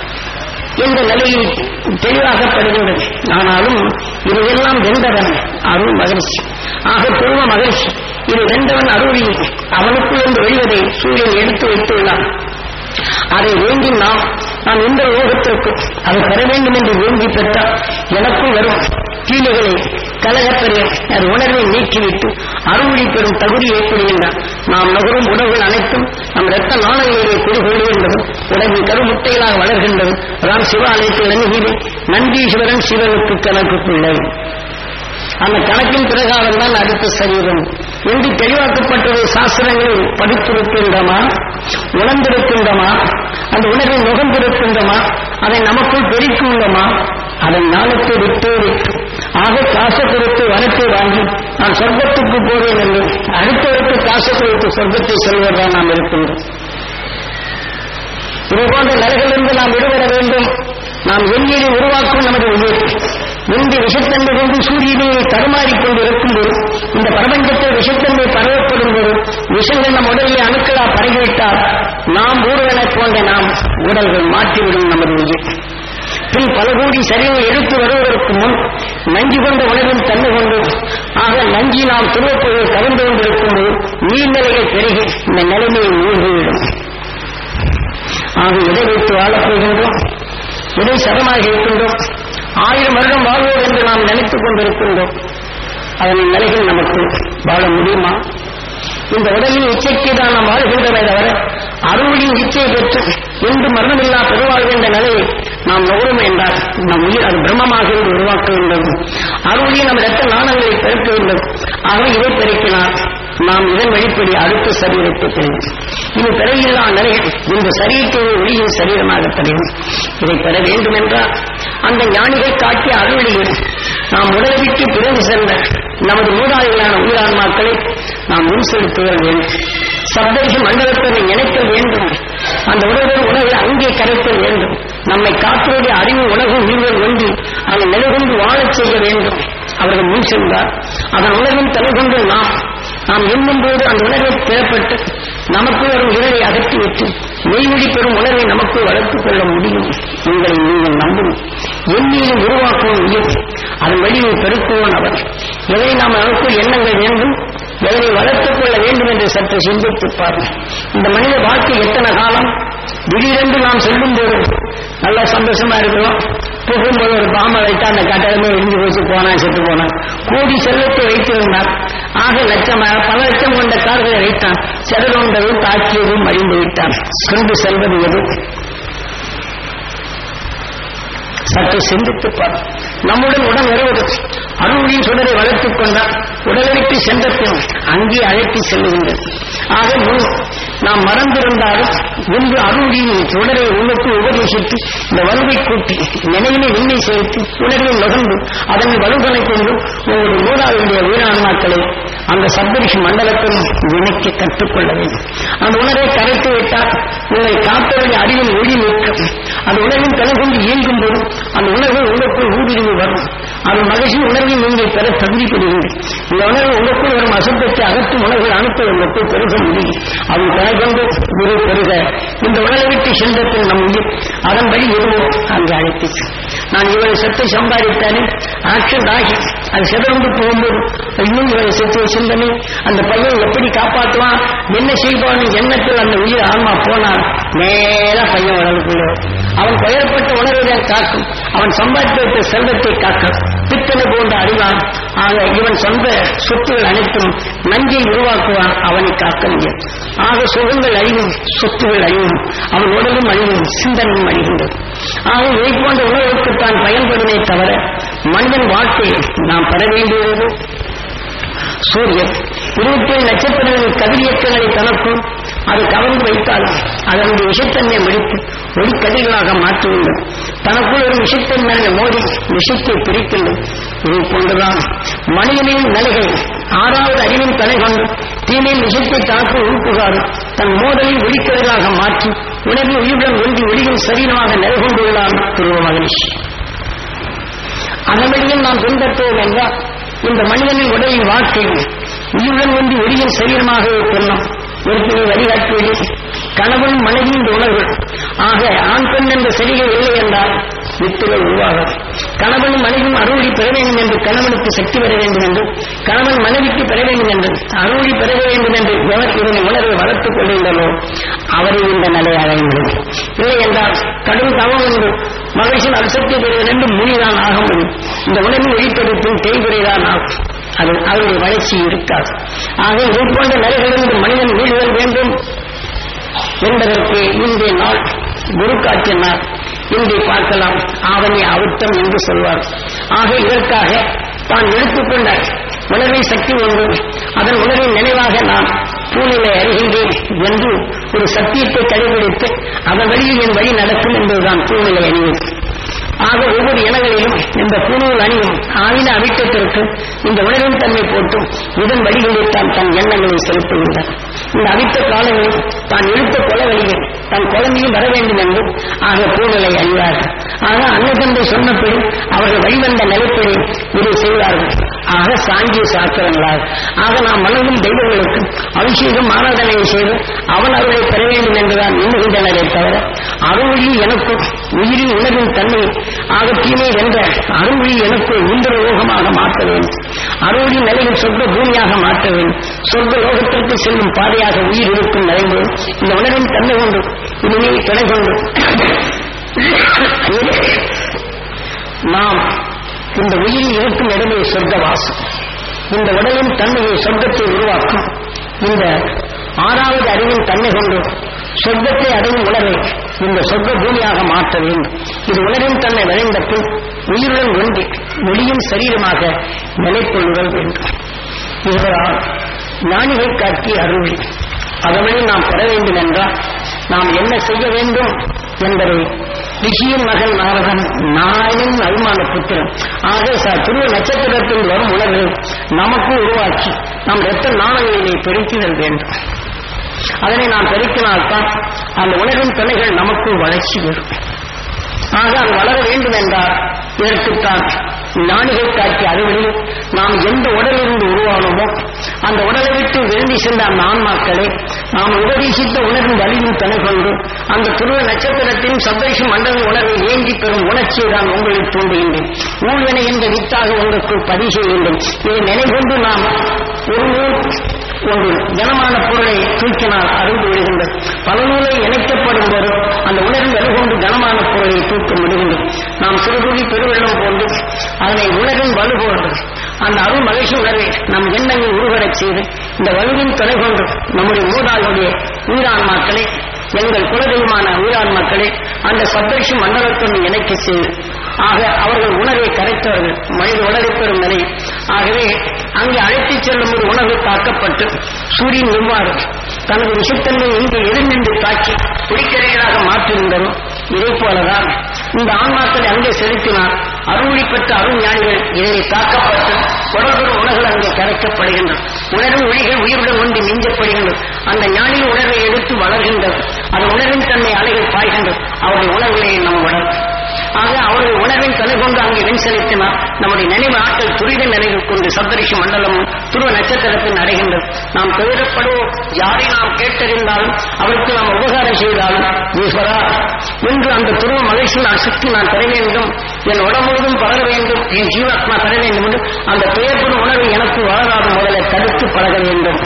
S1: என்ற நிலையில் தெளிவாகப்படுகின்றது ஆனாலும் இதையெல்லாம் வென்றவன் அருள் மகிழ்ச்சி ஆக பூர்வ மகிழ்ச்சி இது வென்றவன் அருளி அவனுக்கு என்று வெளிவதை சூரியன் எடுத்து வைத்துள்ளான் அதை வேண்டி நாம் நாம் இந்த யோகத்திற்கு அதை பெற வேண்டும் என்று வேண்டி பெற்றால் எனக்கும் வரும் கீழ்களை கலகப்பெரிய அது உணர்வை நீக்கிவிட்டு அருள்மொழி பெறும் தகுதி ஏற்படுகின்றான் நாம் நுகரும் உணவுகள் அனைத்தும் நம் இரத்த நாணயங்களை குடிகொள்கின்றது உடம்பின் கருமுட்டைகளாக வளர்கின்றது அதான் சிவ அழைத்து இறங்குகிறேன் நந்தீஸ்வரன் சிவனுக்கு கணக்கு பிள்ளை அந்த கணக்கின் பிரகாரம் தான் அடுத்த சரீரம் என்று தெளிவாக்கப்பட்டது சாஸ்திரங்களில் படித்திருக்கின்றமா உணர்ந்திருக்கின்றமா அந்த உணர்வை நுகர்ந்திருக்கின்றமா அதை நமக்குள் பெருக்கியுள்ளமா அதை ஞானத்தை விட்டு விட்டு ஆக காசு கொடுத்து வரத்தை வாங்கி நான் சொர்க்கத்துக்கு போவேன் என்று அடுத்தவருக்கு காசு கொடுத்து சொர்க்கத்தை செல்வதுதான் நாம் இருக்கின்றோம் இது போன்ற நிலைகளிலிருந்து நாம் விடுபட வேண்டும் நாம் எண்ணியை உருவாக்கும் நமது உயிர் முந்தைய விஷத்தன்மை கொண்டு சூரியனை தடுமாறிக் கொண்டு இருக்கும்போது இந்த பிரபஞ்சத்தில் விஷத்தன்மை பரவப்படும் போது விஷங்கள் நம் உடலிலே அணுக்களா பரவிவிட்டால் நாம் ஊர்வனை போன்ற நாம் உடல்கள் மாற்றிவிடும் நமது உயிர் பின் பல கோடி சரிவை எடுத்து வருவதற்கு முன் நஞ்சு கொண்ட உணவின் தன்மை கொண்டு ஆக நஞ்சி நாம் துருவப்பொருள் கலந்து கொண்டிருக்கும் போது பெருகி இந்த நிலைமையை மூழ்கிவிடும் ஆக எதை வைத்து வாழப் போகின்றோம் எதை சதமாக இருக்கின்றோம் ஆயிரம் வருடம் வாழ்வோம் என்று நாம் நினைத்துக் கொண்டிருக்கின்றோம் அதன் நிலையில் நமக்கு வாழ முடியுமா இந்த உடலின் இச்சைக்கு தான் நாம் வாழ்கின்றதை தவிர அருளின் இச்சை பெற்று இன்று மரணமில்லா பெருவாழ்வு என்ற நிலையை நாம் நுகரும் என்றால் நம் உயிர் அது பிரம்மமாக இருந்து உருவாக்க வேண்டும் அருளியை நம் இரத்த நாணங்களை பெருக்க வேண்டும் ஆக இதை பெருக்கினால் நாம் இதன் வழிப்படி அடுத்த சரீரத்தை பெறுவோம் இது பிறையில்லா நிலையில் இந்த சரீரத்தை ஒளியின் சரீரமாக பெறுவோம் இதை பெற வேண்டும் என்றால் அந்த ஞானிகள் காட்டிய அருளியில் நாம் உடலை விட்டு பிறந்து சென்ற நமது மூதாதைகளான உயிரான்மாக்களை நாம் முன் செலுத்துதல் வேண்டும் சப்தரிஷி மண்டலத்தை இணைத்தல் வேண்டும் அந்த உணர்வு உணவை அங்கே கரைத்தல் வேண்டும் நம்மை காற்றுடைய அறிவு உணவு உயிர்கள் ஒன்றி அதை நிலைகொண்டு வாழச் செய்ய வேண்டும் அவர்கள் முன் சென்றார் அதன் உணர்வின் தலைகொண்டு நாம் நாம் எண்ணும் போது அந்த உணர்வை பெறப்பட்டு நமக்கு வரும் இருளை அகற்றிவிட்டு மெய்வழி பெறும் உணர்வை நமக்கு வளர்த்துக் கொள்ள முடியும் உங்களை நீங்கள் நம்பும் எண்ணியும் உருவாக்கவும் உயிர் அதன் வழியை பெருக்குவோன் அவர் எதை நாம் நமக்குள் எண்ணங்கள் வேண்டும் எதனை வளர்த்துக் கொள்ள வேண்டும் என்று சற்று சிந்தித்துப் பாருங்கள் இந்த மனித வாழ்க்கை எத்தனை காலம் திடீரென்று நாம் செல்லும் போது நல்லா சந்தோஷமா இருக்கிறோம் போகும்போது ஒரு பாம்பை வைத்தா அந்த கட்டடமே இடிஞ்சு போச்சு போனா செத்து போனான் கோடி செல்வத்தை வைத்திருந்தார் ஆக லட்சமாக பல லட்சம் கொண்ட கார்களை வைத்தான் செதறொன்றதும் தாக்கியதும் மழிந்து விட்டான் கொண்டு செல்வது எது சற்று சிந்தித்து பார் நம்முடன் உடன் வருவது அருளின் சுடரை வளர்த்துக் கொண்டால் உடலுக்கு சென்ற பின் அங்கே அழைத்து செல்லுகின்றது ஆக முன் நாம் மறந்திருந்தாலும் இன்று அருளின் சுடரை உள்ளுக்கு உபதேசித்து இந்த வலுவை கூட்டி நினைவினை விண்ணை சேர்த்து உணர்வில் நுகர்ந்து அதனை வலுகளை கொண்டு உங்களுடைய மூதாவுடைய உயிரான்மாக்களை அந்த சப்தரிஷி மண்டலத்தில் இணைக்க கற்றுக்கொள்ள வேண்டும் அந்த உணர்வை கரைத்து விட்டால் உங்களை காத்தவருடைய அறிவின் ஒளி நிற்கும் அந்த உணர்வின் தலைகொண்டு இயங்கும் போது அந்த உணர்வு உங்களுக்குள் ஊடுருவி வரும் அது மகிழ்ச்சி உணர்வை நீங்கள் பெற தகுதி பெறுவீர்கள் இந்த உணர்வு உங்களுக்குள் வரும் அசுத்தத்தை அகற்றும் உணர்வுகள் அனுப்ப உங்களுக்குள் பெருக முடியும் அது தலைகொண்டு குரு பெருக இந்த உணர்வை விட்டு சென்றத்தில் நம் உயிர் அதன் வழி எதுவும் அங்கு அழைத்து நான் இவரை சொத்தை சம்பாதித்தானே ஆக்ஷன் ஆகி அது சிதறந்து போகும்போது இன்னும் இவரை சொத்து சிந்தனை அந்த பையன் எப்படி காப்பாற்றுவான் என்ன செய்வான் எண்ணத்தில் அந்த உயிர் ஆன்மா போனான் நேரா பையன் உடலுக்குள்ளே அவன் பெயர்பட்ட உணர்வை காக்கும் அவன் சம்பாதித்து வைத்த செல்வத்தை காக்கும் பித்தனை போன்ற அறிவான் ஆக இவன் சொந்த சொத்துகள் அனைத்தும் நஞ்சை உருவாக்குவான் அவனை காக்க முடியும் ஆக சுகங்கள் அழிவும் சொத்துகள் அழிவும் அவன் உடலும் அழிவும் சிந்தனையும் அழிகின்றது ஆக இதை போன்ற உணர்வுக்கு தான் பயன்படுமே தவிர மனிதன் வாழ்க்கையை நாம் பெற வேண்டியது சூரியன் இருபத்தி ஏழு நட்சத்திரங்களின் கதிரியக்கங்களை தனக்கும் அது கவர்ந்து வைத்தாலும் அதனுடைய விஷத்தன்மை முடித்து ஒளிக்கதிர்களாக மாற்றுகின்றது தனக்குள் ஒரு விஷத்தன்மையான மோதி விஷத்தை பிரிக்கின்றது இதை போன்றுதான் மனிதனின் நிலைகள் ஆறாவது அறிவின் தலை கொண்டு தீமையின் விஷத்தை தனக்கு உறுப்புகாது தன் மோதலை ஒளிக்கதிராக மாற்றி உணர்வு உயிருடன் ஒன்றி ஒளியின் சரீரமாக நிலைகொண்டுள்ளான் துருவ மகரிஷி அதன் வழியில் நாம் பின்பற்றுவோம் என்றால் இந்த மனிதனின் உடலின் வாழ்க்கை உயிருடன் ஒன்றி ஒளியின் சரீரமாகவே கொள்ளும் ஒருத்தனை வழிகாட்டுவது கணவன் மனைவியின் உணர்வு ஆக ஆண் பெண் என்ற சரிகள் இல்லை என்றால் வித்துகள் உருவாகும் கணவன் மனைவியும் அருளி பெற வேண்டும் என்று கணவனுக்கு சக்தி பெற வேண்டும் என்று கணவன் மனைவிக்கு பெற வேண்டும் என்று அருளி பெற வேண்டும் என்று எவர் இதனை உணர்வை வளர்த்துக் கொள்கின்றனோ அவரை இந்த நிலை அடைய முடியும் இல்லை என்றால் கடும் தவம் என்று மகிழ்ச்சியின் அரிசக்தி பெறுவது என்று முனிதான் ஆக முடியும் இந்த உணவின் வெளிப்படுத்தும் தேய்குறைதான் ஆகும் அது அவருடைய வளர்ச்சி இருக்காது ஆக இது போன்ற நிலைகளிலிருந்து மனிதன் மீளுதல் வேண்டும் என்பதற்கு இன்றைய நாள் குரு காட்சிய நாள் இன்றை பார்க்கலாம் ஆவணி அவுத்தம் என்று சொல்வார் ஆக இதற்காக தான் எடுத்துக்கொண்ட உணர்வை சக்தி ஒன்று அதன் உணர்வின் நினைவாக நான் பூநிலை அறிகின்றேன் என்று ஒரு சத்தியத்தை கடைபிடித்து அதன் வழியில் என் வழி நடக்கும் என்பதுதான் பூநிலை அணிவது ஆக ஒவ்வொரு இனங்களிலும் இந்த பூணூல் அணியும் ஆயுத அவிட்டத்திற்கு இந்த உணர்வின் தன்மை போட்டும் இதன் வழிகளில் தான் தன் எண்ணங்களை செலுத்துகின்றார் இந்த அவித்த காலங்களில் தான் இழுத்த கொலவழிகள் தன் குழந்தையும் வர வேண்டும் என்று ஆக பூநிலை அணிவார்கள் ஆக அன்னதந்தை சொன்னபடி அவர்கள் வழிவந்த நிலைப்படி இதை செய்வார்கள் ஆக சாங்கிய சாஸ்திரங்களாக ஆக நாம் மனதில் தெய்வங்களுக்கு அபிஷேகம் ஆராதனை செய்து அவன் அருளை பெற வேண்டும் என்றுதான் எண்ணுகின்றனரே தவிர அருள்மொழி எனக்குள் உயிரின் உணர்வின் தன்மை ஆகத்தீமே வென்ற அருள்மொழி எனக்குள் இந்திர லோகமாக மாற்ற வேண்டும் அருள்மொழி நிலையில் சொர்க்க பூமியாக மாற்ற வேண்டும் சொர்க்க லோகத்திற்கு செல்லும் பாதையாக உயிர் இருக்கும் நிலைம்போது இந்த உணர்வின் தன்மை கொண்டு இனிமேல் துணை கொண்டு நாம் இந்த உயிரில் இருக்கும் இடமே சொர்க்கவாசம் இந்த உடலின் தன்மையை சொர்க்கத்தை உருவாக்கும் இந்த ஆறாவது அறிவின் தன்மை கொண்டு சொர்க்கத்தை அடையும் உணர்வை இந்த சொர்க்க பூமியாக மாற்ற வேண்டும் இது உணரின் தன்மை விளைந்த பின் உயிருடன் ஒன்றி வெளியும் சரீரமாக நிலைக்கொள்ளுதல் வேண்டும் இதுவரால் ஞானிகள் காட்டிய அருள் அதனை நாம் பெற வேண்டும் என்றால் நாம் என்ன செய்ய வேண்டும் என்பதை ரிஷியின் மகன் நாரதன் நாயனின் அபிமான புத்திரன் ஆக ச- துருவ நட்சத்திரத்தில் வரும் உணர்வு நமக்கு உருவாக்கி நம் இரத்த நாணயங்களை பெருக்கிதல் வேண்டும் அதனை நாம் பெருக்கினால்தான் அந்த உணர்வின் துணைகள் நமக்குள் வளர்ச்சி வரும் ஆக அது வளர வேண்டும் என்றால் இதற்குத்தான் ஞானிகள் காட்டிய அறிவுகளில் நாம் எந்த உடலிலிருந்து உருவானோமோ அந்த உடலை விட்டு விரும்பி சென்ற அந்த ஆன்மாக்களை நாம் உபதேசித்த உணர்வின் வலியும் துணை கொண்டு அந்த துருவ நட்சத்திரத்தின் சந்தோஷ மண்டல உணர்வை ஏந்தி பெறும் உணர்ச்சியை நான் உங்களுக்கு தூண்டுகின்றேன் ஊழ்வினை என்ற வித்தாக உங்களுக்குள் பதிவு செய்கின்றேன் இதை நினைகொண்டு நாம் ஒரு நூல் ஒரு கனமான பொருளை தூக்கினால் அருள் விடுகின்றது பல நூலை இணைக்கப்படும் போது அந்த உணர்வு வலுகொண்டு கனமான பொருளை தூக்க முடிகின்றது நாம் சிறுதுளி பெருவெள்ளம் போன்று அதனை உணர்வின் வலு போன்று அந்த அருள் மகிழ்ச்சி உணர்வை நம் எண்ணங்கள் உருவரச் செய்து இந்த வலுவின் துணை கொண்டு நம்முடைய மூதாளுடைய உயிரான்மாக்களை எங்கள் குலதெய்வமான உயிரான்மாக்களை அந்த சப்தரிஷி மண்டலத்தோடு இணைக்க செய்து ஆக அவர்கள் உணர்வை கரைத்தவர்கள் மனித உணர்வை பெறும் நிலை ஆகவே அங்கே அழைத்துச் செல்லும் ஒரு உணர்வு தாக்கப்பட்டு சூரியன் எவ்வாறு தனது விஷத்தன்மை இங்கே எதிர்நின்று தாக்கி குடிக்கரைகளாக மாற்றுகின்றனோ இதை போலதான் இந்த ஆன்மாக்களை அங்கே செலுத்தினால் அருளி பெற்ற அருள் ஞானிகள் இதனை தாக்கப்பட்டு தொடர்புற உணர்வுகள் அங்கே கரைக்கப்படுகின்றன உணர்வு ஒளிகள் உயிருடன் ஒன்றி மிஞ்சப்படுகின்றது அந்த ஞானியின் உணர்வை எடுத்து வளர்கின்றது அந்த உணர்வின் தன்மை அலைகள் பாய்கின்றது அவருடைய உணர்வுகளை நம் உணர்வு ஆக அவருடைய உணர்வின் தலை கொண்டு அங்கே வெண் செலுத்தினால் நம்முடைய நினைவு ஆற்றல் துரித நிலைகள் கொண்டு சப்தரிஷி மண்டலமும் துருவ நட்சத்திரத்தில் அடைகின்றது நாம் பெயரப்படுவோம் யாரை நாம் கேட்டறிந்தாலும் அவருக்கு நாம் உபகாரம் செய்தாலும் ஈஸ்வரா இன்று அந்த துருவ மகிழ்ச்சி நான் சுற்றி நான் பெற வேண்டும் என் உடம்புழுதும் பரவ வேண்டும் என் ஜீவாத்மா பெற வேண்டும் என்று அந்த பெயர்ப்படும் உணர்வு எனக்கு வளராத முதலை தடுத்து பழக வேண்டும்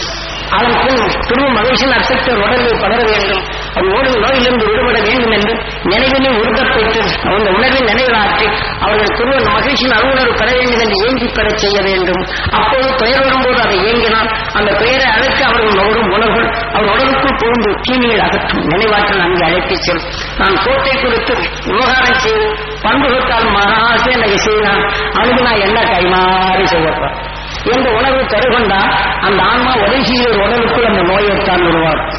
S1: அதன் பின் துருவ மகிழ்ச்சி நட்சத்திர உடலில் படர வேண்டும் அது ஓடும் நோயிலிருந்து விடுபட வேண்டும் என்று நினைவினை உருகப்பட்டு அந்த உணர்வின் நினைவாற்றி அவர்கள் துருவ மகிழ்ச்சியின் அருணர்வு பெற வேண்டும் என்று ஏங்கி பெறச் செய்ய வேண்டும் அப்போது துயர் வரும்போது அதை ஏங்கினால் அந்த பெயரை அழைக்க அவர்கள் நோடும் உணர்வுகள் அவர் உடலுக்குள் புகுந்து தீமையில் அகற்றும் நினைவாற்றல் அங்கே அழைத்துச் செல்லும் நான் கோட்டை கொடுத்து விவகாரம் செய்து பண்புகத்தால் மகாசே எனக்கு செய்தான் அதுக்கு நான் என்ன கைமாறி செய்யப்பேன் என்ற உணர்வு தருகொண்டால் அந்த ஆன்மா உதவிய ஒரு உடலுக்குள் அந்த நோயைத்தான் உருவாக்கும்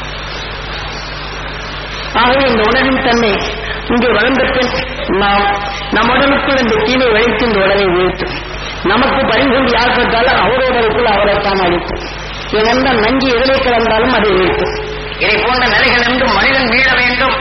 S1: ஆகவே இந்த உணர்வின் தன்மை இங்கே வளர்ந்த பின் நாம் நம் உடலுக்குள் இந்த தீமை வைத்து இந்த உடலை வீழ்த்தும் நமக்கு பரிசொன்று யார் பெற்றாலும் அவரோடலுக்குள் அவரைத்தான் அளிக்கும் ஏனென்றால் நஞ்சு எதிரை கலந்தாலும் அதை வீழ்த்தும் இதை போன்ற நிலைகள் என்றும் மனிதன் மீள வேண்டும்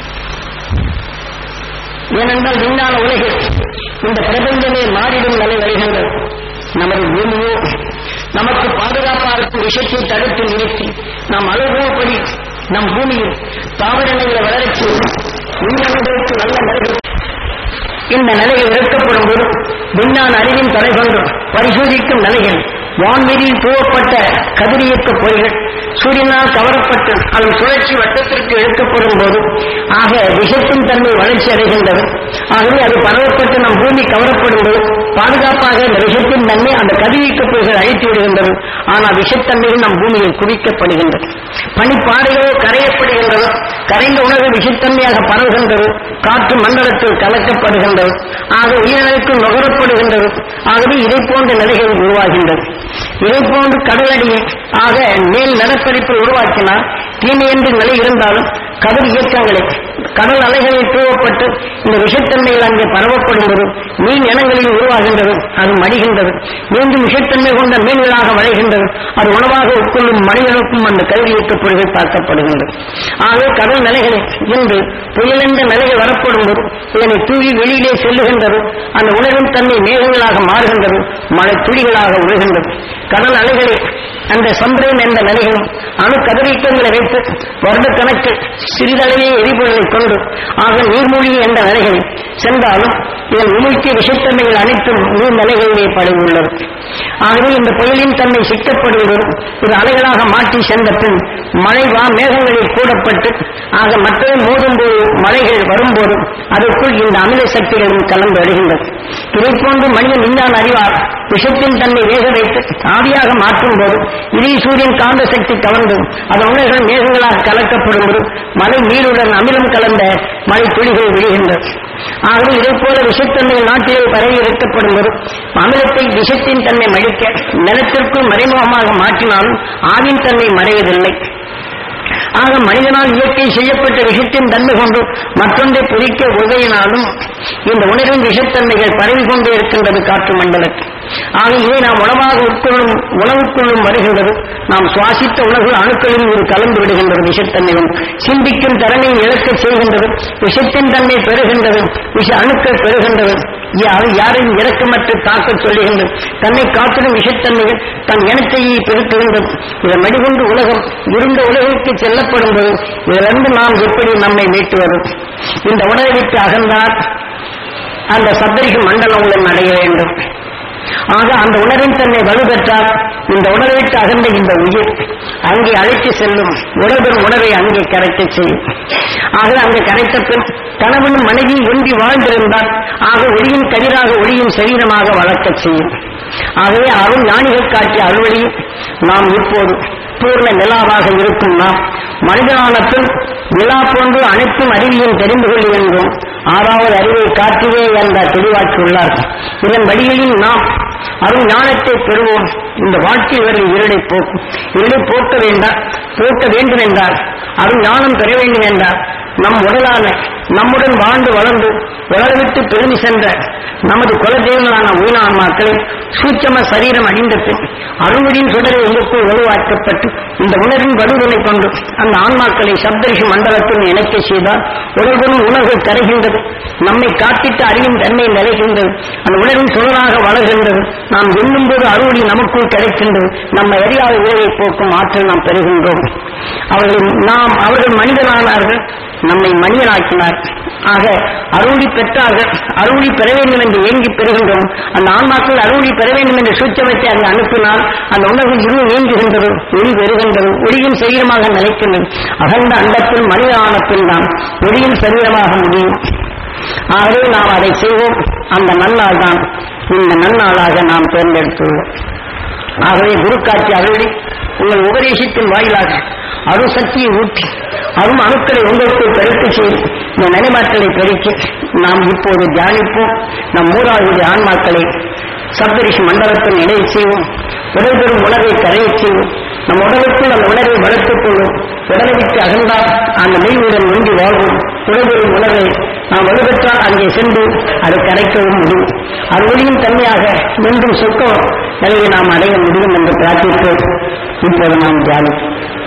S1: ஏனென்றால் விஞ்ஞான உலகில் இந்த பிரபஞ்சமே மாறிடும் நிலை வருகின்றது நமது பூமியோ நமக்கு பாதுகாப்பாக இருக்கும் விஷயத்தை தடுத்து நிறுத்தி நாம் அனுபவப்படி நம் பூமியில் தாவரங்களை வளரச் செய்து உயிரினங்களுக்கு நல்ல நிலைகள் இந்த நிலையில் இறக்கப்படும் போது விஞ்ஞான அறிவின் தலை கொண்டு பரிசோதிக்கும் நிலைகள் வான்வெளியில் தூவப்பட்ட கதிரியக்க பொறிகள் சூரியனால் கவரப்பட்டு அதன் சுழற்சி வட்டத்திற்கு இழுக்கப்படும் போது ஆக விஷத்தின் தன்மை வளர்ச்சி அடைகின்றது ஆகவே அது பரவப்பட்டு நம் பூமி கவரப்படும் போது பாதுகாப்பாக இந்த விஷத்தின் தன்மை அந்த கதிரியக்க பொறிகள் அழித்து விடுகின்றது ஆனால் விஷத்தன்மையில் நம் பூமியில் குவிக்கப்படுகின்றது பனிப்பாறைகளோ கரையப்படுகின்றது கரைந்த உணவு விஷத்தன்மையாக பரவுகின்றது காற்று மண்டலத்தில் கலக்கப்படுகின்றது ஆக உயிரினருக்கு நுகரப்படுகின்றது ஆகவே இதை போன்ற நிலைகள் உருவாகின்றது இதை போன்று கடலடியை ஆக மேல் நிலப்பரிப்பை உருவாக்கினால் தீமை என்று நிலை இருந்தாலும் கதிர் இயக்கங்களை கடல் அலைகளில் தூவப்பட்டு இந்த விஷத்தன்மைகள் அங்கே பரவப்படும் போது மீன் இனங்களில் உருவாகின்றது அது மடிகின்றது மீண்டும் விஷத்தன்மை கொண்ட மீன்களாக வளைகின்றது அது உணவாக உட்கொள்ளும் மனிதனுக்கும் அந்த கதிர் இயக்க பொருள்கள் பார்க்கப்படுகின்றது ஆகவே கடல் நிலைகளில் இன்று புயலென்ற நிலைகள் வரப்படும் போது இதனை தூவி வெளியிலே செல்லுகின்றது அந்த உணவின் தன்மை மேகங்களாக மாறுகின்றது மழை துளிகளாக உழுகின்றது கடல் அலைகளை அந்த சந்திரன் என்ற நிலைகளும் அணு கதிரியக்கங்களை வைத்து வருடக்கணக்கு சிறிதளவே எரிபொருளை கொண்டு ஆக நீர்மூழ்கி என்ற நிலைகளில் சென்றாலும் இதன் உமிழ்ச்சி விஷத்தன்மைகள் அனைத்தும் நீர் நிலைகளிலே படவுள்ளது ஆகவே இந்த புயலின் தன்மை சிக்கப்படுவதும் இது அலைகளாக மாற்றி சென்ற பின் மழை வா மேகங்களில் கூடப்பட்டு ஆக மற்றவை மோதும் போது மழைகள் வரும்போது அதற்குள் இந்த அமில சக்திகளும் கலந்து வருகின்றது இதைப் போன்று மனிதன் விஞ்ஞான அறிவார் விஷத்தின் தன்மை வேக வைத்து ஆவியாக மாற்றும் போது இதே சூரியன் காந்த சக்தி கவர்ந்து அதன் உணர்கள் மேகங்களாக கலக்கப்படும் போது மழை நீருடன் அமிலம் கலந்த மழை துளிகள் விழுகின்றது ஆகவே இதைப் போல விஷத்தன்மை நாட்டிலே பரவி வைக்கப்படும் போது அமிலத்தை விஷத்தின் தன்மை மழிக்க நிலத்திற்குள் மறைமுகமாக மாற்றினாலும் ஆவின் தன்மை மறைவதில்லை ஆக மனிதனால் இயற்கை செய்யப்பட்ட விஷத்தின் தன்மை கொண்டு மற்றொன்றை பொறிக்க உதவினாலும் இந்த உணர்வின் விஷத்தன்மைகள் பரவி கொண்டே இருக்கின்றது காற்று மண்டலத்தில் ஆக இதை நாம் உணவாக உட்கொள்ளும் உணவுக்குள்ளும் வருகின்றது நாம் சுவாசித்த உணவு அணுக்களில் இது கலந்து விடுகின்றது விஷத்தன்மையும் சிந்திக்கும் திறனையும் இழக்கச் செய்கின்றது விஷத்தின் தன்மை பெறுகின்றது விஷ அணுக்கள் பெறுகின்றது அது யாரையும் இறக்கமற்று தாக்கச் சொல்லுகின்றது தன்னை காத்திடும் விஷத்தன்மைகள் தன் இனத்தையே பெருக்குகின்றது இதன் மடிகொண்டு உலகம் இருந்த உலகிற்கு செல்லப்படும் போது இதிலிருந்து நாம் எப்படி நம்மை மீட்டு வரும் இந்த உணவை விட்டு அகன்றால் அந்த சப்தரிக்கு மண்டலம் உடன் அடைய வேண்டும் ஆக அந்த உணர்வின் தன்னை வலுப்பெற்றால் இந்த உணர்வை விட்டு அகன்ற இந்த உயிர் அங்கே அழைத்து செல்லும் உணர்வின் உணர்வை அங்கே கரைக்கச் செய்யும் ஆக அங்கே கரைத்த பின் கணவன் மனைவி ஒன்றி வாழ்ந்திருந்தால் ஆக ஒளியின் கதிராக ஒளியின் சரீரமாக வளர்க்கச் செய்யும் ஆகவே அருள் ஞானிகள் காட்டிய அருள்வழியில் நாம் இப்போது பூர்ண நிலாவாக இருக்கும் நாம் மனிதனான பின் நிலா போன்று அனைத்தும் அறிவியும் தெரிந்து கொள்கின்றோம் ஆறாவது அறிவை காட்டுவே என்ற தெளிவாக்கியுள்ளார் இதன் வழியில் நாம் அருள் ஞானத்தை பெறுவோம் இந்த வாழ்க்கை வரை இருளை போக்கும் இருளை போக்க வேண்டாம் போக்க வேண்டும் என்றால் அருள் ஞானம் பெற வேண்டும் என்றால் நம் உடலான நம்முடன் வாழ்ந்து வளர்ந்து உலகவிட்டு பெருமி சென்ற நமது குலதெய்வங்களான ஊனான்மாக்களை சூட்சம சரீரம் அணிந்த பின் அருள்வடியின் சுடரை உங்களுக்குள் வலுவாக்கப்பட்டு இந்த உணர்வின் வலுவினை கொண்டு அந்த ஆன்மாக்களை சப்தரிஷி மண்டலத்தில் இணைக்க செய்தால் உடல்களும் உணர்வு கரைகின்றது நம்மை காட்டிட்டு அறியும் தன்மை நிலைக்கின்றது அந்த உணர்வின் சுடராக வளர்கின்றது நாம் எண்ணும் போது அருள்வழி நமக்குள் கிடைக்கின்றது நம்ம அறியாத உணவை போக்கும் ஆற்றல் நாம் பெறுகின்றோம் அவர்கள் நாம் அவர்கள் மனிதனானார்கள் நம்மை மனிதனாக்கினார் ஆக அருளி பெற்றார்கள் அருளி பெற வேண்டும் என்று ஏங்கி பெறுகின்றோம் அந்த ஆன்மாக்கள் அருளி பெற வேண்டும் என்ற சூச்சமத்தை அங்கு அனுப்பினால் அந்த உணர்வு இருள் நீங்குகின்றது ஒளி பெறுகின்றது ஒளியின் சரீரமாக நிலைக்கின்றது அகண்ட அண்டத்தில் மனித ஆனத்தில் தான் ஒளியின் சரீரமாக முடியும் ஆகவே நாம் அதை செய்வோம் அந்த நன்னாள் தான் இந்த நன்னாளாக நாம் தேர்ந்தெடுத்துள்ளோம் ஆகவே குரு காட்சி அருளி உங்கள் உபதேசத்தின் வாயிலாக அருள் சக்தியை ஊற்றி அரும் அணுக்களை உங்களுக்குள் பெருக்க செய்து இந்த நினைமாற்றலை பெருக்கி நாம் இப்போது தியானிப்போம் நம் மூலாவது ஆன்மாக்களை சப்தரிஷி மண்டலத்தில் இணைய செய்வோம் உடல் பெறும் உணர்வை கரையச் செய்வோம் நம் உடலுக்குள் அந்த உணர்வை வளர்த்துக் கொள்வோம் உடலை விட்டு அகன்றால் அந்த மெய்வுடன் ஒன்றி வாழ்வோம் உடல் பெறும் உணர்வை நாம் வலுப்பெற்றால் அங்கே சென்று அதை கரைக்கவும் முடியும் அது ஒளியின் தன்மையாக மீண்டும் சொற்கம் நிலையை நாம் அடைய முடியும் என்று பிரார்த்தித்து இப்போது நாம் தியானிப்போம்